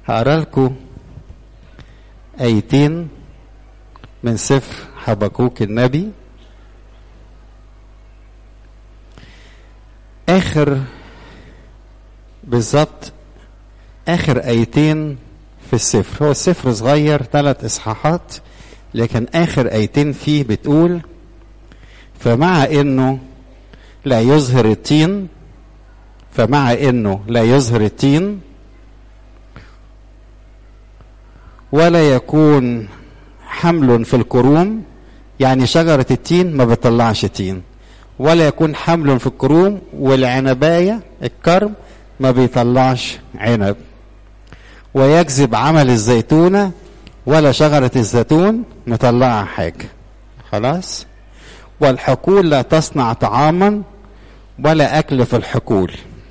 هقرا لكم ايتين من سفر حبكوك النبي اخر بالظبط اخر ايتين في السفر هو السفر صغير ثلاث اصحاحات لكن اخر ايتين فيه بتقول فمع انه لا يظهر التين فمع انه لا يظهر التين ولا يكون حمل في الكروم يعني شجرة التين ما بتطلعش تين ولا يكون حمل في الكروم والعنباية الكرم ما بيطلعش عنب ويجذب عمل الزيتونة ولا شجرة الزيتون مطلعة حاجة خلاص والحقول لا تصنع طعاما ولا أكل في الحقول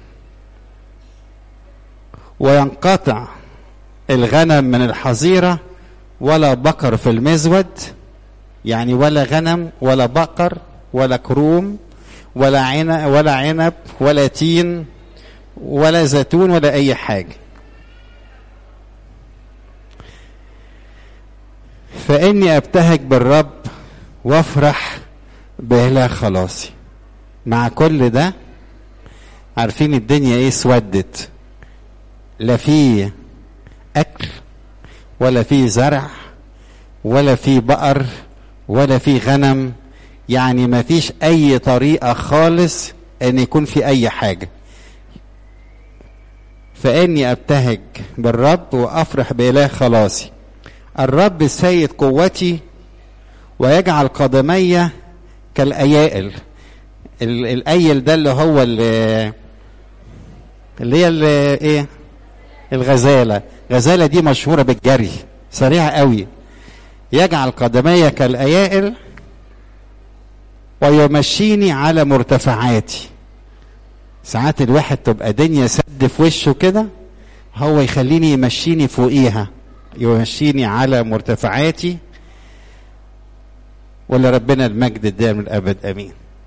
وينقطع الغنم من الحظيرة ولا بقر في المزود يعني ولا غنم ولا بقر ولا كروم ولا عنب ولا عنب ولا تين ولا زيتون ولا أي حاجة فإني أبتهج بالرب وافرح بإله خلاصي مع كل ده عارفين الدنيا ايه اسودت لا في اكل ولا في زرع ولا في بقر ولا في غنم يعني ما فيش اي طريقه خالص ان يكون في اي حاجه فاني ابتهج بالرب وافرح باله خلاصي الرب سيد قوتي ويجعل قدمي كالايائل الايل ده اللي هو اللي اللي هي اللي ايه الغزاله الغزاله دي مشهوره بالجري سريعه قوي يجعل قدمي كالايائل ويمشيني على مرتفعاتي ساعات الواحد تبقى دنيا سد في وشه كده هو يخليني يمشيني فوقيها يمشيني على مرتفعاتي ولربنا المجد الدائم الابد امين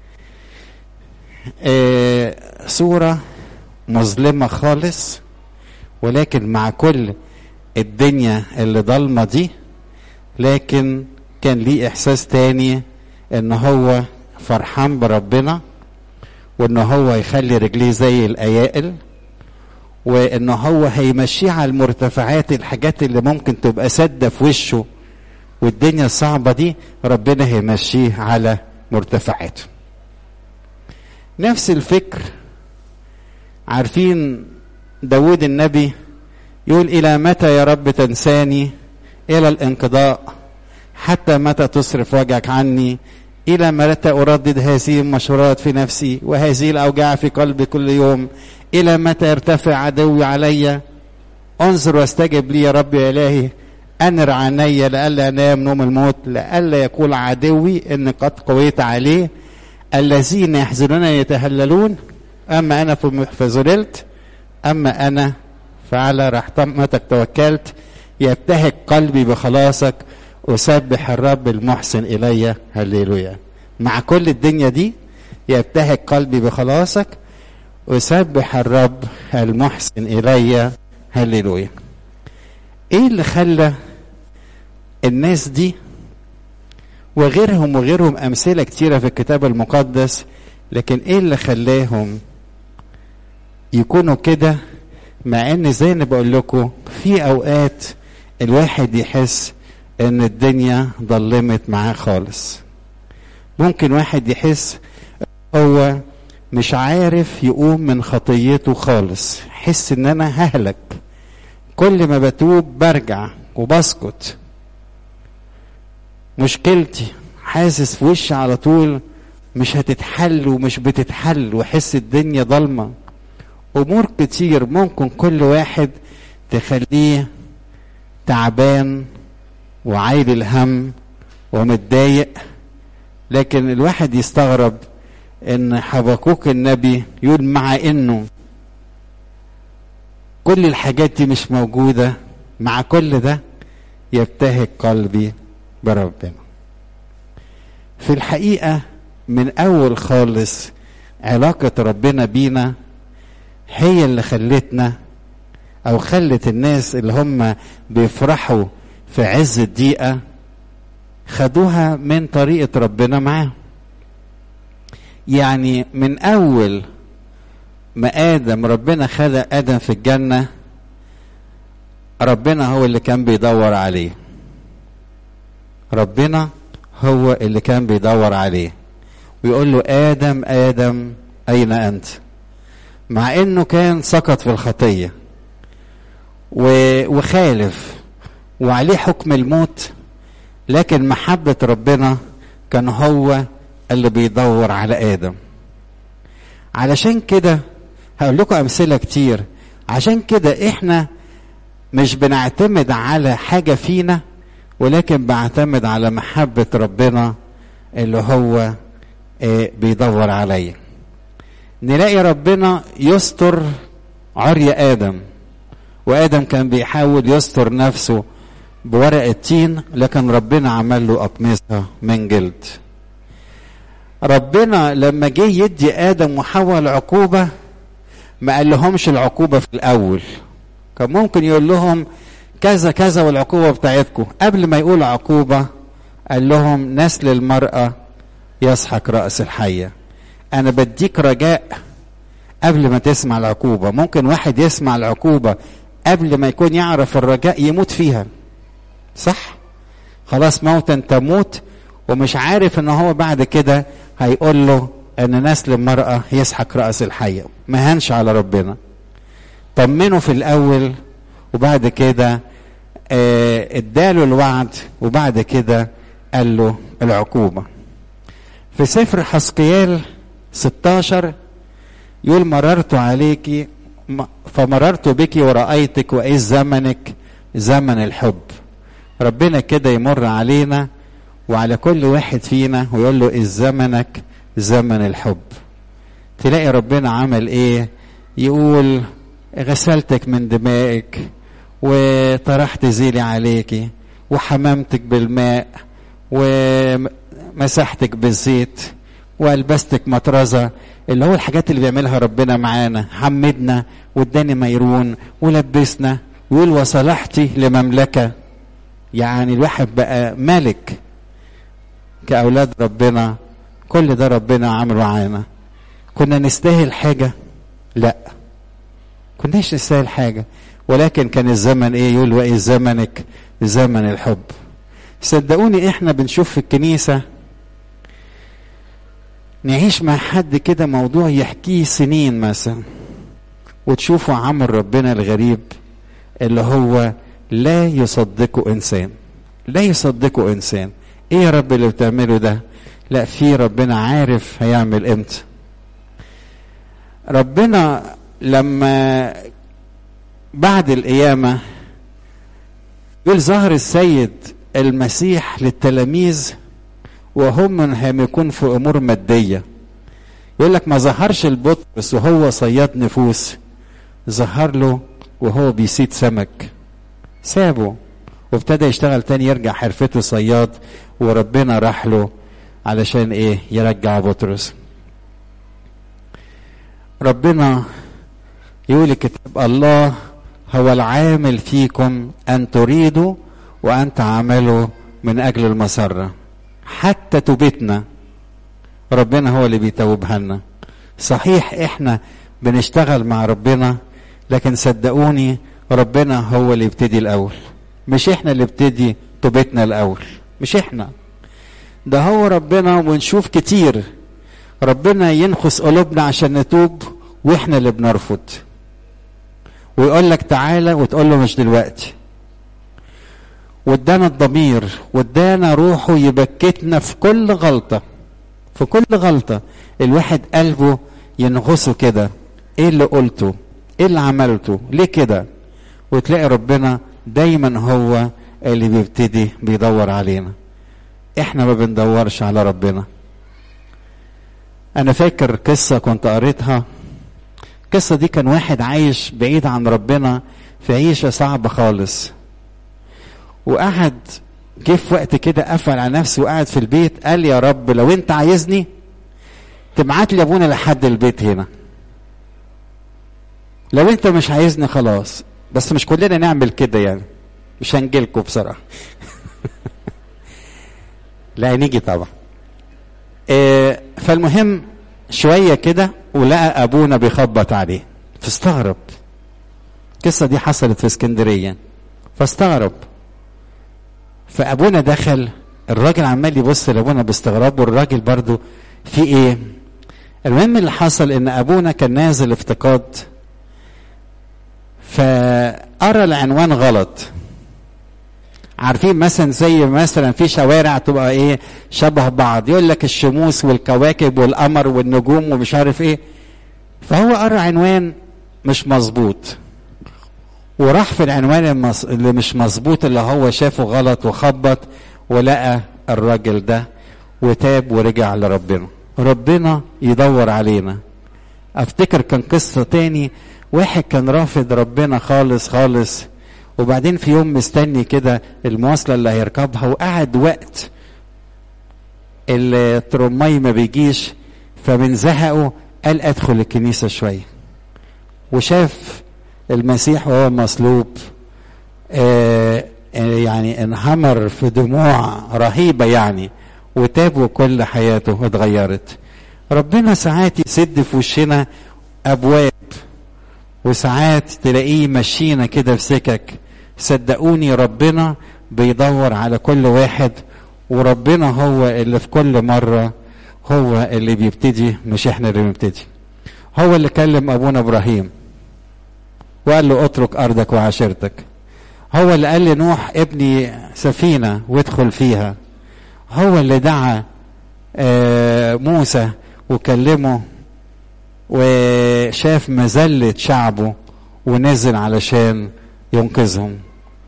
آه صورة مظلمة خالص ولكن مع كل الدنيا اللي ضلمة دي لكن كان ليه إحساس تاني إن هو فرحان بربنا وإن هو يخلي رجليه زي الأيائل وإن هو هيمشيه على المرتفعات الحاجات اللي ممكن تبقى سادة في وشه والدنيا الصعبة دي ربنا هيمشيه على مرتفعاته نفس الفكر عارفين داود النبي يقول إلى متى يا رب تنساني إلى الانقضاء حتى متى تصرف وجهك عني إلى متى أردد هذه المشورات في نفسي وهذه الأوجاع في قلبي كل يوم إلى متى يرتفع عدوي علي انظر واستجب لي يا رب يا إلهي أنر عيني لئلا أنام نوم الموت لئلا يقول عدوي إن قد قويت عليه الذين يحزنون يتهللون أما أنا فزللت أما أنا فعلى رحمتك توكلت يبتهج قلبي بخلاصك أسبح الرب المحسن إلي هللويا مع كل الدنيا دي يبتهج قلبي بخلاصك أسبح الرب المحسن إلي هللويا إيه اللي خلى الناس دي وغيرهم وغيرهم أمثلة كتيرة في الكتاب المقدس لكن إيه اللي خلاهم يكونوا كده مع إن زي ما بقول لكم في أوقات الواحد يحس إن الدنيا ضلمت معاه خالص ممكن واحد يحس هو مش عارف يقوم من خطيته خالص حس إن أنا ههلك كل ما بتوب برجع وبسكت مشكلتي حاسس في وشي على طول مش هتتحل ومش بتتحل وحس الدنيا ضلمه امور كتير ممكن كل واحد تخليه تعبان وعايل الهم ومتضايق لكن الواحد يستغرب ان حبكوك النبي يقول مع انه كل الحاجات دي مش موجوده مع كل ده يبتهج قلبي بربنا في الحقيقة من أول خالص علاقة ربنا بينا هي اللي خلتنا او خلت الناس اللي هم بيفرحوا في عز الضيقه خدوها من طريقه ربنا معاهم يعني من اول ما ادم ربنا خلق ادم في الجنه ربنا هو اللي كان بيدور عليه ربنا هو اللي كان بيدور عليه ويقول له ادم ادم اين انت مع انه كان سقط في الخطيه وخالف وعليه حكم الموت لكن محبه ربنا كان هو اللي بيدور على ادم علشان كده هقول لكم امثله كتير عشان كده احنا مش بنعتمد على حاجه فينا ولكن بعتمد على محبه ربنا اللي هو بيدور عليا نلاقي ربنا يستر عري ادم وادم كان بيحاول يستر نفسه بورق التين لكن ربنا عمل له اقمصه من جلد ربنا لما جه يدي ادم وحواء العقوبه ما قال لهمش العقوبه في الاول كان ممكن يقول لهم كذا كذا والعقوبه بتاعتكم قبل ما يقول عقوبه قال لهم نسل المراه يسحق راس الحيه انا بديك رجاء قبل ما تسمع العقوبه ممكن واحد يسمع العقوبه قبل ما يكون يعرف الرجاء يموت فيها صح خلاص موتا تموت ومش عارف ان هو بعد كده هيقول له ان نسل المرأة يسحق رأس الحية ما هنش على ربنا طمنه في الاول وبعد كده آه اداله الوعد وبعد كده قال له العقوبة في سفر حسقيال 16 يقول مررت عليك فمررت بك ورأيتك وإذ زمنك زمن الحب ربنا كده يمر علينا وعلى كل واحد فينا ويقول له إذ زمنك زمن الحب تلاقي ربنا عمل ايه يقول غسلتك من دمائك وطرحت زيلي عليك وحممتك بالماء ومسحتك بالزيت والبستك مطرزه اللي هو الحاجات اللي بيعملها ربنا معانا حمدنا واداني ميرون ولبسنا ويقول وصلحتي لمملكه يعني الواحد بقى ملك كاولاد ربنا كل ده ربنا عمله معانا كنا نستاهل حاجه لا كناش نستاهل حاجه ولكن كان الزمن ايه يقول وايه زمنك زمن الحب صدقوني احنا بنشوف في الكنيسه نعيش مع حد كده موضوع يحكيه سنين مثلا وتشوفوا عمل ربنا الغريب اللي هو لا يصدقه انسان لا يصدقه انسان ايه يا رب اللي بتعمله ده لا في ربنا عارف هيعمل امتى ربنا لما بعد القيامة يقول ظهر السيد المسيح للتلاميذ وهم منهمكون في امور ماديه يقول لك ما ظهرش البطرس وهو صياد نفوس ظهر له وهو بيصيد سمك سابه وابتدى يشتغل تاني يرجع حرفته صياد وربنا راح له علشان ايه يرجع بطرس ربنا يقول الكتاب الله هو العامل فيكم ان تريدوا وان تعملوا من اجل المسره حتى توبتنا ربنا هو اللي بيتوبها لنا صحيح احنا بنشتغل مع ربنا لكن صدقوني ربنا هو اللي يبتدي الاول مش احنا اللي ابتدي توبتنا الاول مش احنا ده هو ربنا ونشوف كتير ربنا ينخس قلوبنا عشان نتوب واحنا اللي بنرفض ويقول لك تعالى وتقول له مش دلوقتي وادانا الضمير وادانا روحه يبكتنا في كل غلطة في كل غلطة الواحد قلبه ينغصه كده ايه اللي قلته ايه اللي عملته ليه كده وتلاقي ربنا دايما هو اللي بيبتدي بيدور علينا احنا ما بندورش على ربنا انا فاكر قصة كنت قريتها القصة دي كان واحد عايش بعيد عن ربنا في عيشة صعبة خالص وقعد جه في وقت كده قفل على نفسه وقعد في البيت قال يا رب لو انت عايزني تبعت لي ابونا لحد البيت هنا لو انت مش عايزني خلاص بس مش كلنا نعمل كده يعني مش هنجيلكوا بصراحه لا هنيجي طبعا آه فالمهم شويه كده ولقى ابونا بيخبط عليه فاستغرب القصه دي حصلت في اسكندريه فاستغرب فابونا دخل الراجل عمال يبص لابونا باستغراب والراجل برضو في ايه المهم اللي حصل ان ابونا كان نازل افتقاد فقرا العنوان غلط عارفين مثلا زي مثلا في شوارع تبقى ايه شبه بعض يقول لك الشموس والكواكب والقمر والنجوم ومش عارف ايه فهو قرا عنوان مش مظبوط وراح في العنوان المص... اللي مش مظبوط اللي هو شافه غلط وخبط ولقى الراجل ده وتاب ورجع لربنا ربنا يدور علينا افتكر كان قصة تاني واحد كان رافض ربنا خالص خالص وبعدين في يوم مستني كده المواصلة اللي هيركبها وقعد وقت الترمي ما بيجيش فمن زهقه قال ادخل الكنيسة شوية وشاف المسيح وهو مصلوب آه يعني انهمر في دموع رهيبة يعني وتاب وكل حياته اتغيرت ربنا ساعات يسد في وشنا ابواب وساعات تلاقيه مشينا كده في سكك صدقوني ربنا بيدور على كل واحد وربنا هو اللي في كل مرة هو اللي بيبتدي مش احنا اللي بنبتدي هو اللي كلم ابونا ابراهيم وقال له اترك ارضك وعشيرتك هو اللي قال لنوح ابني سفينة وادخل فيها هو اللي دعا موسى وكلمه وشاف مذلة شعبه ونزل علشان ينقذهم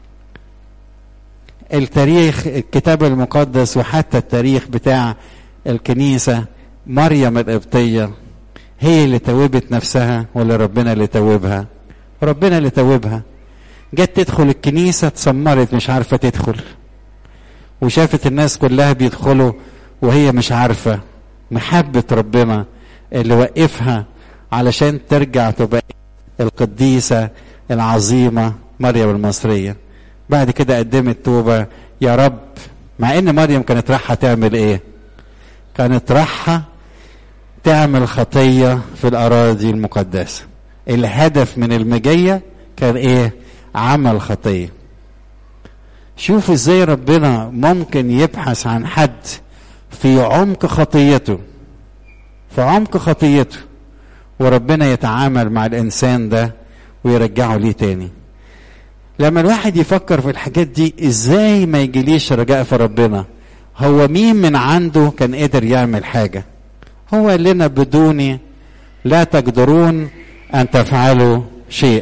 التاريخ الكتاب المقدس وحتى التاريخ بتاع الكنيسة مريم القبطية هي اللي توبت نفسها ولا ربنا اللي توبها ربنا اللي توبها جت تدخل الكنيسة اتسمرت مش عارفة تدخل وشافت الناس كلها بيدخلوا وهي مش عارفة محبة ربنا اللي وقفها علشان ترجع تبقى القديسة العظيمة مريم المصرية بعد كده قدمت توبة يا رب مع ان مريم كانت رايحة تعمل ايه كانت رايحة تعمل خطية في الأراضي المقدسة الهدف من المجية كان ايه عمل خطية شوف ازاي ربنا ممكن يبحث عن حد في عمق خطيته في عمق خطيته وربنا يتعامل مع الانسان ده ويرجعه ليه تاني لما الواحد يفكر في الحاجات دي ازاي ما يجيليش رجاء في ربنا هو مين من عنده كان قدر يعمل حاجة هو قال لنا بدوني لا تقدرون ان تفعلوا شيء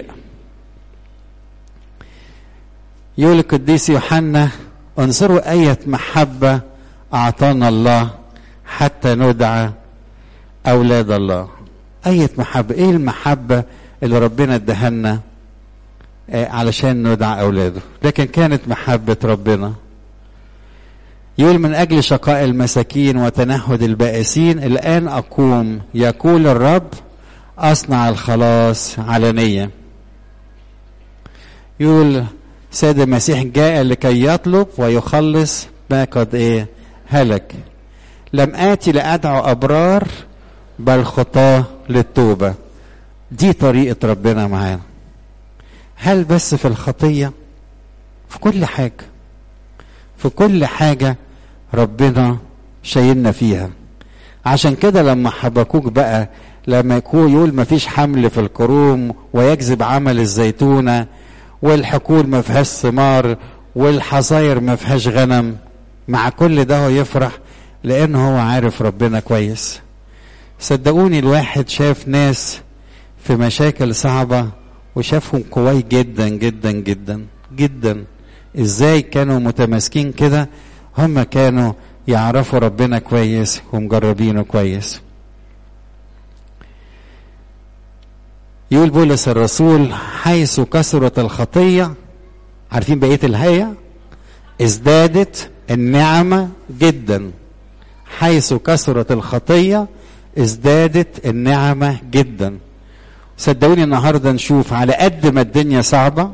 يقول القديس يوحنا انظروا آية محبة أعطانا الله حتى ندعى أولاد الله آية محبة إيه المحبة اللي ربنا ادهنا آه علشان ندعى أولاده لكن كانت محبة ربنا يقول من أجل شقاء المساكين وتنهد البائسين الآن أقوم يقول الرب أصنع الخلاص علنية يقول سيد المسيح جاء لكي يطلب ويخلص ما قد ايه هلك لم آتي لأدعو أبرار بل خطاة للتوبة دي طريقة ربنا معانا هل بس في الخطية في كل حاجة في كل حاجة ربنا شايلنا فيها عشان كده لما حبكوك بقى لما يكون يقول مفيش حمل في الكروم ويجذب عمل الزيتونه والحقول ما فيهاش ثمار والحصاير ما فيهاش غنم مع كل ده هو يفرح لان هو عارف ربنا كويس صدقوني الواحد شاف ناس في مشاكل صعبة وشافهم قوي جدا جدا جدا جدا ازاي كانوا متماسكين كده هم كانوا يعرفوا ربنا كويس ومجربينه كويس يقول بولس الرسول حيث كثرت الخطية عارفين بقية الهية ازدادت النعمة جدا حيث كثرت الخطية ازدادت النعمة جدا صدقوني النهارده نشوف على قد ما الدنيا صعبه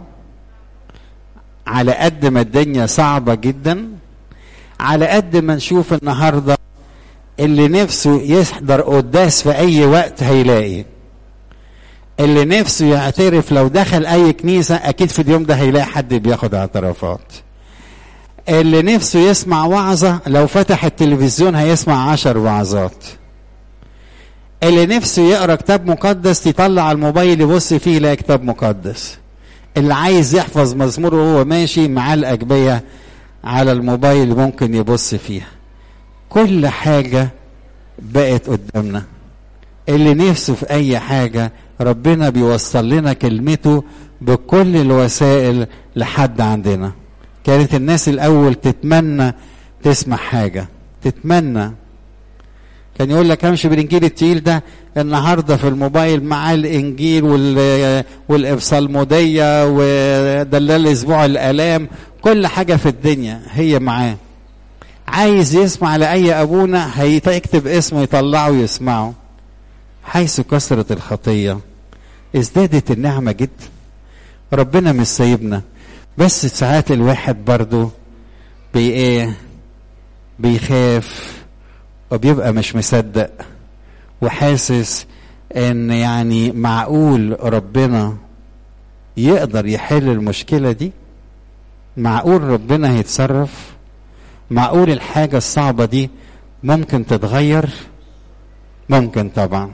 على قد ما الدنيا صعبه جدا على قد ما نشوف النهارده اللي نفسه يحضر قداس في اي وقت هيلاقي اللي نفسه يعترف لو دخل اي كنيسه اكيد في اليوم ده هيلاقي حد بياخد اعترافات اللي نفسه يسمع وعظه لو فتح التلفزيون هيسمع عشر وعظات اللي نفسه يقرا كتاب مقدس يطلع على الموبايل يبص فيه يلاقي كتاب مقدس اللي عايز يحفظ مزمور وهو ماشي معاه الاجبيه على الموبايل ممكن يبص فيها كل حاجه بقت قدامنا اللي نفسه في اي حاجه ربنا بيوصل لنا كلمته بكل الوسائل لحد عندنا كانت الناس الاول تتمنى تسمع حاجه تتمنى كان يقول لك امشي بالانجيل التقيل ده النهارده في الموبايل مع الانجيل وال والابصالموديه ودلال اسبوع الالام كل حاجه في الدنيا هي معاه عايز يسمع لاي ابونا هيكتب اسمه يطلعه ويسمعه حيث كثرت الخطيه ازدادت النعمه جدا ربنا مش سايبنا بس ساعات الواحد برضه بي ايه بيخاف وبيبقى مش مصدق وحاسس ان يعني معقول ربنا يقدر يحل المشكله دي معقول ربنا هيتصرف معقول الحاجه الصعبه دي ممكن تتغير ممكن طبعا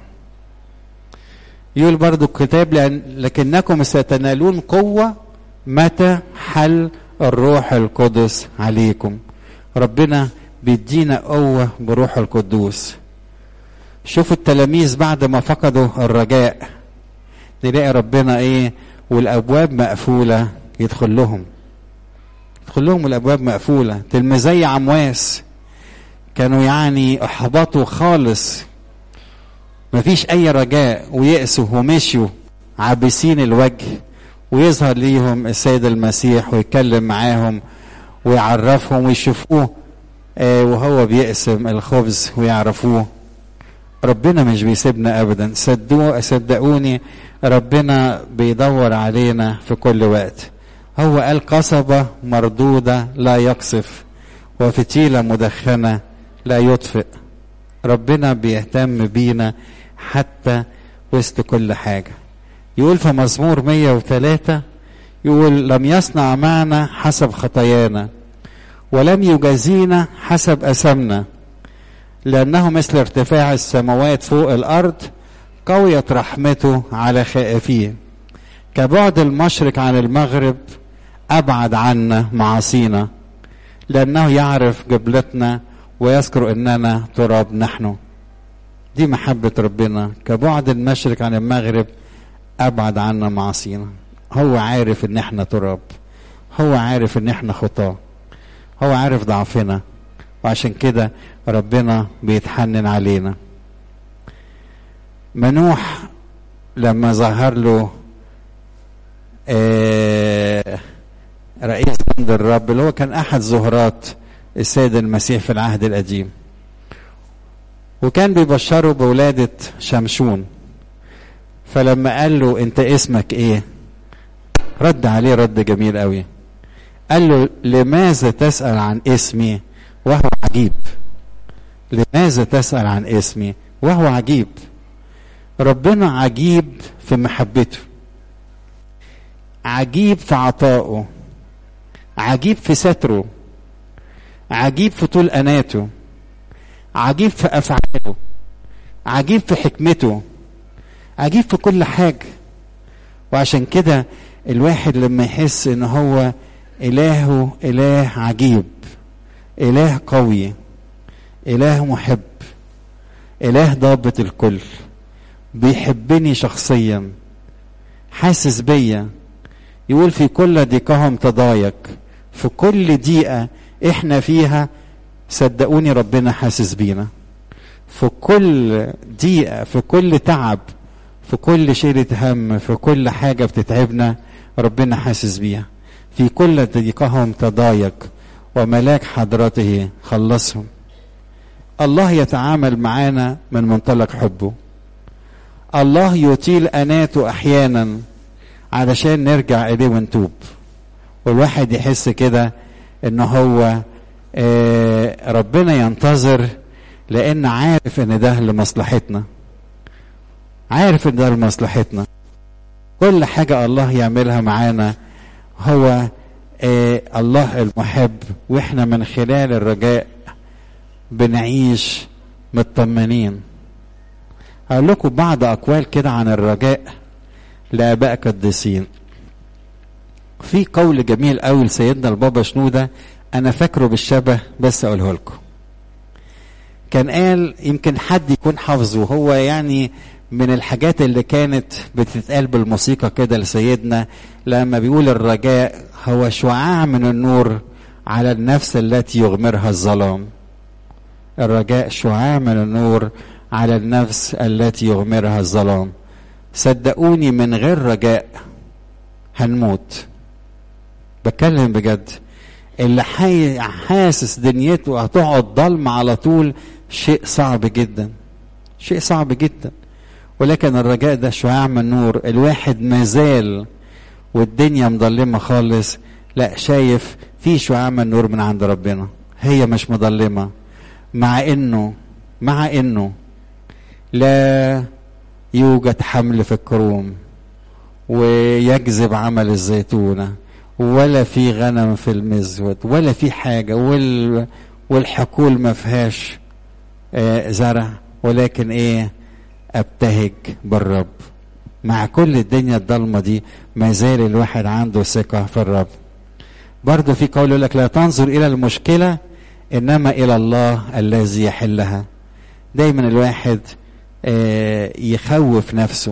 يقول برضو الكتاب لأن لكنكم ستنالون قوة متى حل الروح القدس عليكم ربنا بيدينا قوة بروح القدوس شوفوا التلاميذ بعد ما فقدوا الرجاء تلاقي ربنا ايه والابواب مقفولة يدخل لهم يدخل لهم الابواب مقفولة تلميذي عمواس كانوا يعني احبطوا خالص مفيش اي رجاء ويأسوا ومشوا عابسين الوجه ويظهر ليهم السيد المسيح ويتكلم معاهم ويعرفهم ويشوفوه آه وهو بيقسم الخبز ويعرفوه ربنا مش بيسيبنا ابدا صدقوا صدقوني ربنا بيدور علينا في كل وقت هو قال قصبة مردودة لا يقصف وفتيلة مدخنة لا يطفئ ربنا بيهتم بينا حتى وسط كل حاجة يقول في مزمور 103 يقول لم يصنع معنا حسب خطايانا ولم يجازينا حسب أسمنا لأنه مثل ارتفاع السماوات فوق الأرض قويت رحمته على خائفيه كبعد المشرق عن المغرب أبعد عنا معاصينا لأنه يعرف جبلتنا ويذكر أننا تراب نحن دي محبة ربنا كبعد المشرق عن المغرب أبعد عنا معاصينا هو عارف ان احنا تراب هو عارف ان احنا خطاه هو عارف ضعفنا وعشان كده ربنا بيتحنن علينا منوح لما ظهر له آه رئيس جند الرب اللي هو كان احد زهرات السيد المسيح في العهد القديم وكان بيبشره بولادة شمشون فلما قال له انت اسمك ايه رد عليه رد جميل قوي قال له لماذا تسأل عن اسمي وهو عجيب لماذا تسأل عن اسمي وهو عجيب ربنا عجيب في محبته عجيب في عطائه عجيب في ستره عجيب في طول أناته عجيب في أفعاله عجيب في حكمته عجيب في كل حاجة وعشان كده الواحد لما يحس ان هو إلهه إله عجيب إله قوي إله محب إله ضابط الكل بيحبني شخصيا حاسس بيا يقول في كل ضيقهم تضايق في كل دقيقة احنا فيها صدقوني ربنا حاسس بينا في كل دقيقة في كل تعب في كل شيلة هم في كل حاجة بتتعبنا ربنا حاسس بيها في كل ضيقهم تضايق وملاك حضرته خلصهم الله يتعامل معانا من منطلق حبه الله يطيل اناته احيانا علشان نرجع اليه ونتوب والواحد يحس كده ان هو آه ربنا ينتظر لان عارف ان ده لمصلحتنا عارف ان ده لمصلحتنا كل حاجة الله يعملها معانا هو آه الله المحب واحنا من خلال الرجاء بنعيش مطمنين هقول لكم بعض اقوال كده عن الرجاء لاباء قديسين في قول جميل قوي لسيدنا البابا شنودة انا فاكره بالشبه بس اقوله لكم كان قال يمكن حد يكون حافظه هو يعني من الحاجات اللي كانت بتتقال بالموسيقى كده لسيدنا لما بيقول الرجاء هو شعاع من النور على النفس التي يغمرها الظلام الرجاء شعاع من النور على النفس التي يغمرها الظلام صدقوني من غير رجاء هنموت بتكلم بجد اللي حي حاسس دنيته هتقعد ضلمة على طول شيء صعب جدا شيء صعب جدا ولكن الرجاء ده شعاع من نور الواحد مازال والدنيا مظلمة خالص لا شايف في شعاع من نور من عند ربنا هي مش مظلمة مع انه مع انه لا يوجد حمل في الكروم ويجذب عمل الزيتونه ولا في غنم في المزود ولا في حاجه وال والحقول ما فيهاش آه زرع ولكن ايه ابتهج بالرب مع كل الدنيا الضلمه دي ما زال الواحد عنده ثقه في الرب برضه في قول يقول لك لا تنظر الى المشكله انما الى الله الذي يحلها دايما الواحد آه يخوف نفسه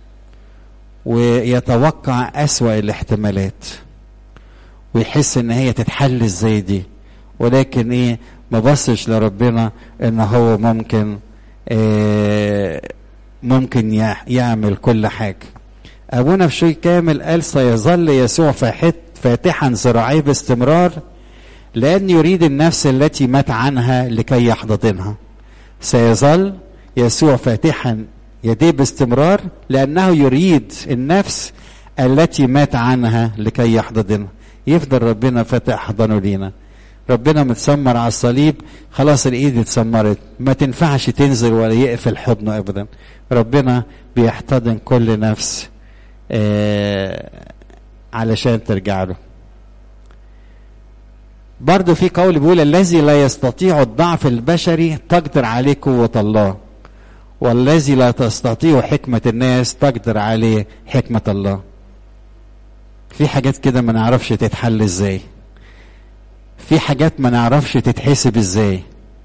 ويتوقع اسوا الاحتمالات ويحس ان هي تتحل ازاي دي ولكن ايه ما بصش لربنا ان هو ممكن آه ممكن يعمل كل حاجه ابونا في شيء كامل قال سيظل يسوع فاتحا ذراعيه باستمرار لأن يريد النفس التي مات عنها لكي يحتضنها سيظل يسوع فاتحا يديه باستمرار لأنه يريد النفس التي مات عنها لكي يحتضنها يفضل ربنا فاتح حضنه لينا ربنا متسمر على الصليب خلاص الايد اتسمرت ما تنفعش تنزل ولا يقفل حضنه ابدا ربنا بيحتضن كل نفس آه علشان ترجع له برضه في قول بيقول الذي لا يستطيع الضعف البشري تقدر عليه قوة الله والذي لا تستطيع حكمة الناس تقدر عليه حكمة الله في حاجات كده ما نعرفش تتحل ازاي في حاجات ما نعرفش تتحسب ازاي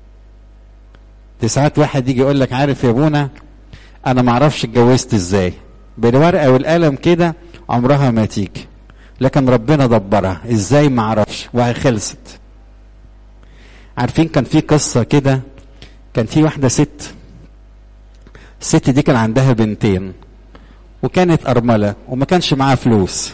ساعات واحد يجي يقول لك عارف يا ابونا انا ما اعرفش اتجوزت ازاي بالورقه والقلم كده عمرها ما تيجي لكن ربنا دبرها ازاي ما اعرفش وهي خلصت عارفين كان في قصه كده كان في واحده ست الست دي كان عندها بنتين وكانت ارمله وما كانش معاها فلوس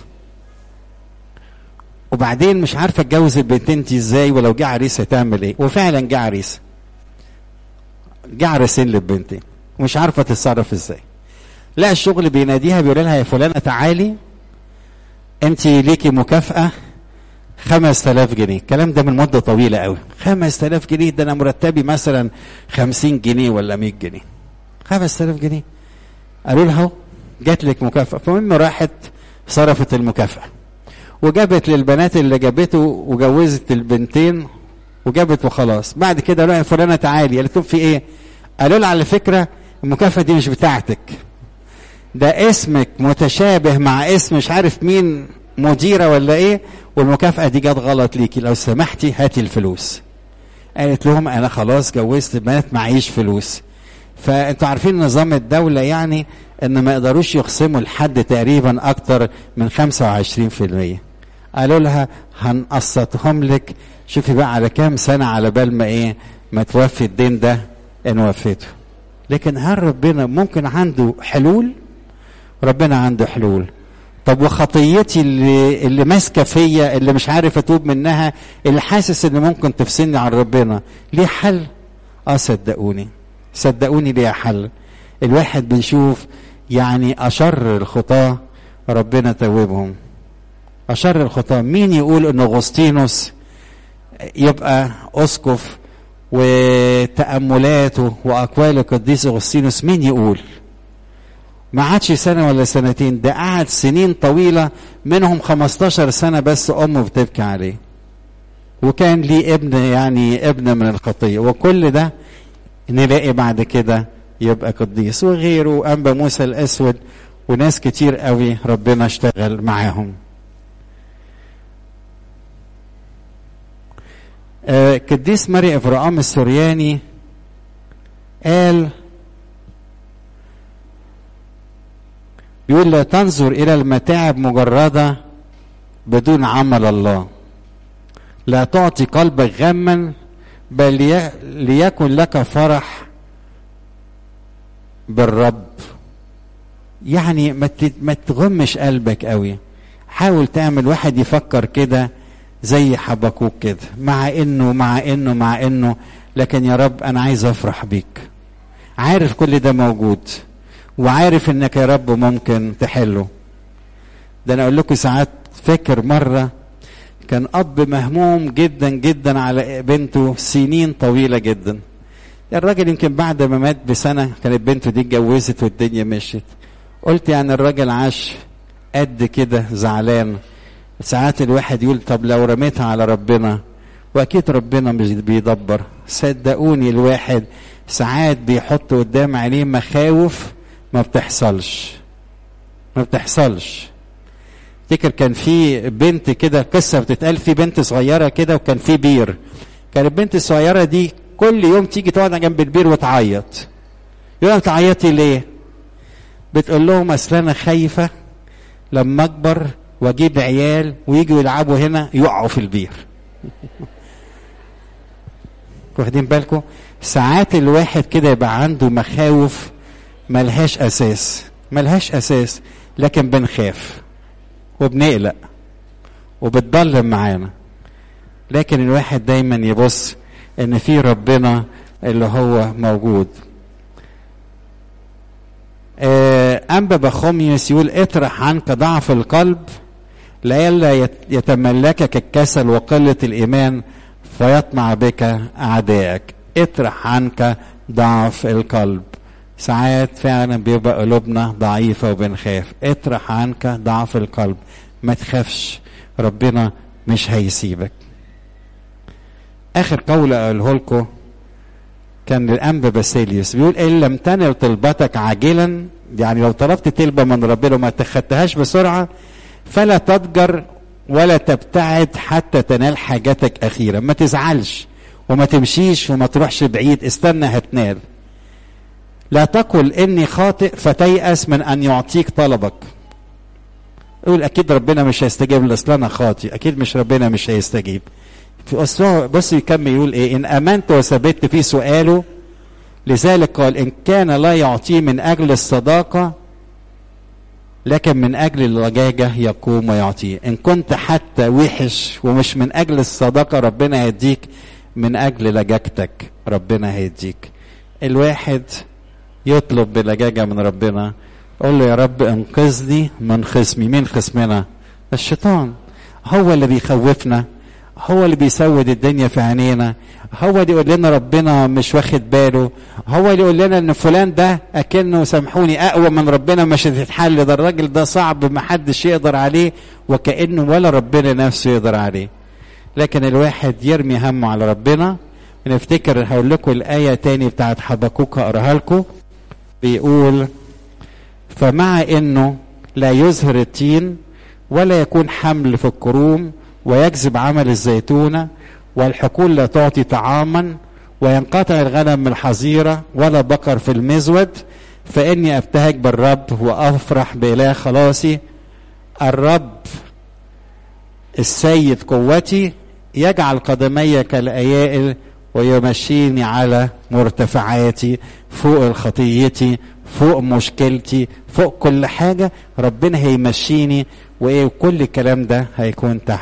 وبعدين مش عارفه اتجوز البنتين دي ازاي ولو جه عريس هتعمل ايه وفعلا جه عريس جه عريسين للبنتين ومش عارفه تتصرف ازاي لا الشغل بيناديها بيقول لها يا فلانه تعالي انت ليكي مكافاه 5000 جنيه الكلام ده من مده طويله قوي 5000 جنيه ده انا مرتبي مثلا 50 جنيه ولا 100 جنيه 5000 جنيه قالوا لها جات لك مكافاه فالمهم راحت صرفت المكافاه وجابت للبنات اللي جابته وجوزت البنتين وجابت وخلاص بعد كده قالوا فلانه تعالي قالت لهم في ايه قالوا لها على فكره المكافاه دي مش بتاعتك ده اسمك متشابه مع اسم مش عارف مين مديرة ولا ايه والمكافأة دي جت غلط ليكي لو سمحتي هاتي الفلوس قالت لهم انا خلاص جوزت بنات معيش فلوس فانتوا عارفين نظام الدولة يعني ان ما يقدروش يخصموا لحد تقريبا اكتر من 25% قالوا لها هنقسطهم لك شوفي بقى على كام سنة على بال ما ايه ما توفي الدين ده ان وفيته لكن هل ربنا ممكن عنده حلول ربنا عنده حلول طب وخطيتي اللي اللي ماسكه فيا اللي مش عارف اتوب منها اللي حاسس ان ممكن تفصلني عن ربنا ليه حل اه صدقوني صدقوني ليه حل الواحد بيشوف يعني أشر الخطاة ربنا توبهم أشر الخطاة مين يقول إن أغسطينوس يبقى أسقف وتأملاته وأقوال القديس أغسطينوس مين يقول ما عادش سنة ولا سنتين ده قعد سنين طويلة منهم 15 سنة بس أمه بتبكي عليه وكان ليه ابن يعني ابن من الخطية وكل ده نلاقي بعد كده يبقى قديس وغيره أنبا موسى الأسود وناس كتير قوي ربنا اشتغل معاهم آه قديس ماري افراام السورياني قال بيقول لا تنظر الى المتاعب مجرده بدون عمل الله لا تعطي قلبك غما بل ليكن لك فرح بالرب يعني ما ما تغمش قلبك قوي حاول تعمل واحد يفكر كده زي حبكوك كده مع انه مع انه مع انه لكن يا رب انا عايز افرح بيك عارف كل ده موجود وعارف انك يا رب ممكن تحله ده انا اقول لكم ساعات فاكر مره كان اب مهموم جدا جدا على بنته سنين طويله جدا الراجل يمكن بعد ما مات بسنه كانت بنته دي اتجوزت والدنيا مشيت قلت يعني الراجل عاش قد كده زعلان ساعات الواحد يقول طب لو رميتها على ربنا واكيد ربنا مش بيدبر صدقوني الواحد ساعات بيحط قدام عينيه مخاوف ما بتحصلش ما بتحصلش افتكر كان في بنت كده قصه بتتقال في بنت صغيره كده وكان في بير كانت البنت الصغيره دي كل يوم تيجي تقعد جنب البير وتعيط يقول لها بتعيطي ليه بتقول لهم اصل انا خايفه لما اكبر واجيب عيال ويجوا يلعبوا هنا يقعوا في البير واخدين بالكم ساعات الواحد كده يبقى عنده مخاوف ملهاش اساس ملهاش اساس لكن بنخاف وبنقلق وبتضلم معانا لكن الواحد دايما يبص ان في ربنا اللي هو موجود آه أنبا بخوميوس يقول اطرح عنك ضعف القلب لئلا يتملكك الكسل وقلة الإيمان فيطمع بك أعدائك اطرح عنك ضعف القلب ساعات فعلا بيبقى قلوبنا ضعيفة وبنخاف اطرح عنك ضعف القلب ما تخافش ربنا مش هيسيبك آخر قول أقوله لكم كان للأنبا باسيليوس بيقول إن لم تنل طلبتك عاجلا يعني لو طلبت طلبة من ربنا وما تخدتهاش بسرعة فلا تضجر ولا تبتعد حتى تنال حاجتك أخيرا ما تزعلش وما تمشيش وما تروحش بعيد استنى هتنال لا تقل إني خاطئ فتيأس من أن يعطيك طلبك يقول أكيد ربنا مش هيستجيب لي أصل أنا خاطئ أكيد مش ربنا مش هيستجيب بص يكمل يقول إيه إن آمنت وثبت في سؤاله لذلك قال إن كان لا يعطيه من أجل الصداقة لكن من أجل اللجاجة يقوم ويعطيه إن كنت حتى وحش ومش من أجل الصداقة ربنا هيديك من أجل لجاجتك ربنا هيديك الواحد يطلب بلجاجة من ربنا قول له يا رب انقذني من خصمي مين خصمنا الشيطان هو اللي بيخوفنا هو اللي بيسود الدنيا في عينينا هو اللي يقول لنا ربنا مش واخد باله هو اللي يقول لنا ان فلان ده اكنه سامحوني اقوى من ربنا مش هتتحل ده الراجل ده صعب ما حدش يقدر عليه وكانه ولا ربنا نفسه يقدر عليه لكن الواحد يرمي همه على ربنا نفتكر هقول لكم الايه تاني بتاعت حبكوك هقراها لكم بيقول فمع انه لا يزهر التين ولا يكون حمل في الكروم ويجذب عمل الزيتونة والحقول لا تعطي طعاما وينقطع الغنم من الحظيرة ولا بقر في المزود فإني أبتهج بالرب وأفرح بإله خلاصي الرب السيد قوتي يجعل قدمي كالأيائل ويمشيني على مرتفعاتي فوق الخطيتي فوق مشكلتي فوق كل حاجة ربنا هيمشيني وإيه كل الكلام ده هيكون تحت